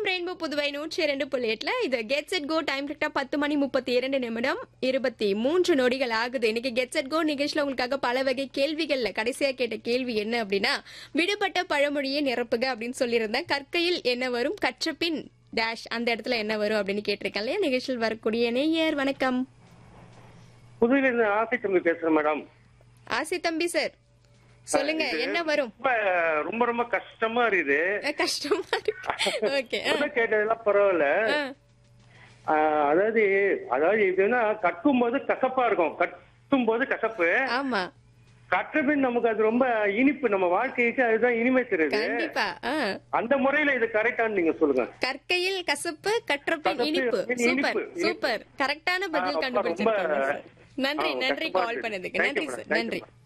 FM rainbow Puduvai நூற்றி இரண்டு புள்ளி எட்டுல இது கெட் செட் கோ டைம் கரெக்டா பத்து மணி முப்பத்தி இரண்டு நிமிடம் இருபத்தி மூன்று நொடிகள் ஆகுது இன்னைக்கு கெட் செட் கோ நிகழ்ச்சியில் உங்களுக்காக பல வகை கேள்விகள்ல கடைசியா கேட்ட கேள்வி என்ன அப்படின்னா விடுபட்ட பழமொழியை நிரப்புக அப்படின்னு சொல்லியிருந்தேன் கற்கையில் என்ன வரும் கற்றபின் டேஷ் அந்த இடத்துல என்ன வரும் அப்படின்னு கேட்டிருக்கேன் இல்லையா நிகழ்ச்சியில் வரக்கூடிய நேயர் வணக்கம் புதுவையில இருந்து ஆசை தம்பி பேசுறேன் மேடம் ஆசி தம்பி சார் சொல்லுங்க இது என்ன வரும் ரொம்ப ரொம்ப ரொம்ப கஷ்டமா இருக்குது அஹ், கஷ்டமா இருக்கு ஓகே முத கேட்டதெல்லாம் பரவாயில்ல ஆஹ், அதாவது அதாவது இதுன்னா கட்டும் போது கசப்பா இருக்கும் கட்டும் போது கசப்பு ஆமா கற்றபின் நமக்கு அது ரொம்ப இனிப்பு நம்ம வாழ்க்கைக்கு அதுதான் இனிமை தருது கண்டிப்பா ஆ. அந்த முறையில இது கரெக்டான்னு நீங்க சொல்லுங்க கற்கையில் கசப்பு கற்றபின் கசப்பு, இனிப்பு இனிப்பு, சூப்பர் இனிப்பு. சூப்பர் கரெக்டான பதில் ஆ, கண்டுபிடிச்சிருக்காங்க ரொம்ப- சார். நன்றி ஆ, நன்றி கஷ்டமா கால் இருக்கு. பண்ணதுக்கு Thank நன்றி you, சார் madam. Thank நன்றி you,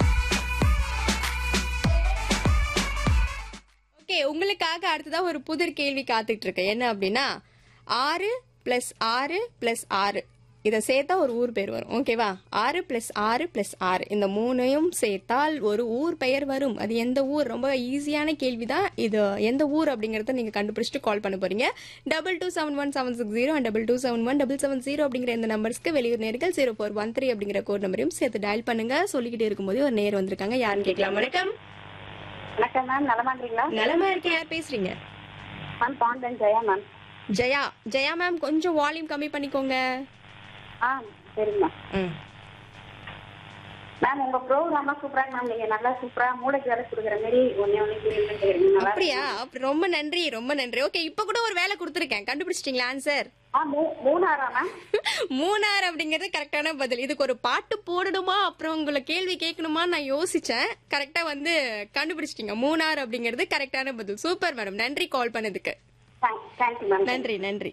ஓகே உங்களுக்காக அடுத்ததா ஒரு புதிர் கேள்வி காத்துட்டு இருக்கு என்ன அப்படின்னா ஆறு பிளஸ் ஆறு பிளஸ் ஆறு இதை சேர்த்தா ஒரு ஊர் பேர் வரும் ஓகேவா ஆறு பிளஸ் ஆறு பிளஸ் ஆறு இந்த மூணையும் சேர்த்தால் ஒரு ஊர் பெயர் வரும் அது எந்த ஊர் ரொம்ப ஈஸியான கேள்வி தான் இது எந்த ஊர் அப்படிங்கறத நீங்க கண்டுபிடிச்சிட்டு கால் பண்ண போறீங்க double two seven one seven six zero and double two seven one double seven zero அப்படிங்கிற இந்த நம்பர்ஸ்க்கு வெளியூர் நேர்கள் ஜீரோ ஃபோர் ஒன் த்ரீ அப்படிங்கிற கோட் நம்பரையும் சேர்த்து டயல் பண்ணுங்க சொல்லிக்கிட்டே இருக்கும்போது ஒரு நேர் வந்திருக்காங்க யாருன்னு கேட்கலாம் வணக்கம் வணக்கம் மேம் நலமா இருக்கீங்களா நலமா இருக்கேன் யார் பேசுறீங்க மேம் பாண்டன் ஜெயா மேம் ஜெயா ஜெயா மேம் கொஞ்சம் வால்யூம் கம்மி பண்ணிக்கோங்க ஆ சரிங்க மேம் ம். மேம் உங்க ப்ரோக்ராம் சூப்பரா மேம் நீங்க நல்லா சூப்பரா மூளைக்கு வேலை கொடுக்குற மாதிரி ஒன்னே ஒண்ணு கேள்வி நல்லா அப்படியா அப்ப ரொம்ப நன்றி ரொம்ப நன்றி ஓகே இப்ப கூட ஒரு வேலை கொடுத்துருக்கேன் கண்டுபிடிச்சிட்டீங்களா ஆன்சர் ஆ மூ- மூணாரா மேம் மூணார் அப்படிங்கிறது கரெக்டான பதில் இதுக்கு ஒரு பாட்டு போடணுமா அப்புறம் உங்களை கேள்வி கேட்கணுமா நான் யோசிச்சேன் கரெக்டா வந்து கண்டுபிடிச்சிட்டீங்க மூணார் அப்படிங்கிறது கரெக்டான பதில் சூப்பர் மேடம் நன்றி கால் பண்ணதுக்கு தேங்க்யூ மேம் நன்றி நன்றி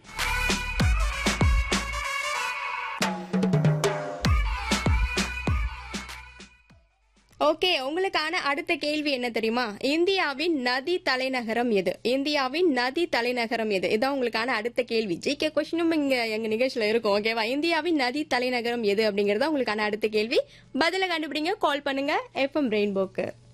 ஓகே உங்களுக்கான அடுத்த கேள்வி என்ன தெரியுமா இந்தியாவின் நதி தலைநகரம் எது இந்தியாவின் நதி தலைநகரம் எது இதான் உங்களுக்கான அடுத்த கேள்வி ஜிகே கொஸ்டினும் இங்க எங்க நிகழ்ச்சியில இருக்கும் ஓகேவா இந்தியாவின் நதி தலைநகரம் எது அப்படிங்கறத உங்களுக்கான அடுத்த கேள்வி பதில கண்டுபிடிங்க கால் பண்ணுங்க எஃப்எம் ரெயின்போக்கு